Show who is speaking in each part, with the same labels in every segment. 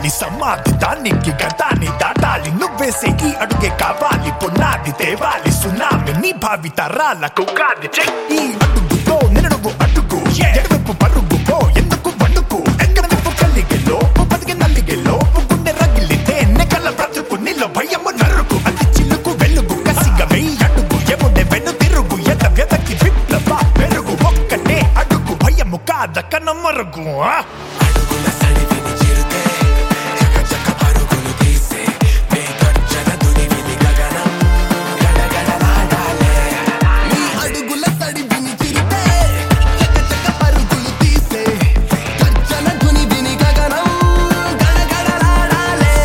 Speaker 1: ఎక్కాలి సమాధి దానికి గతాన్ని దాటాలి నువ్వేసే ఈ అడుగే కావాలి పునాది తేవాలి సునామి నీ భావి తరాలకు కాది చెయ్. ఈ అడుగుతో నిన్నడుగు అడుగు ఎడవెప్పు పరుగు పో ఎందుకు వండుకు ఎక్కడ నిప్పు కలిగిలో బతికి నల్లిగిలో గుండె రగిలితే నెకల బ్రతుకు నీలో భయము నరుకు అతి చిల్లుకు వెలుగు కసిగా వెయ్యి అడుగు ఎముడే వెను తిరుగు ఎద వెదకి విప్లవ పెరుగు ఒక్కటే అడుగు భయము కాద కనమరుగు ఆ
Speaker 2: అడుగుల సడివిని చిరుతే చకచక పరుగులు తీసే వేగర్జన దునివిని గగనం గడగడలాడాలే
Speaker 3: నీ అడుగుల సడి విని చిరితే చకచక పరుగులు తీసే గర్జన ధ్వని విని గగనం గడగడలాడాలే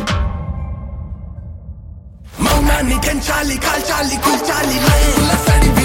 Speaker 2: మౌనాన్ని పెంచాలి కాల్చాలి కూల్చాలి లే
Speaker 3: అడుగుల సడి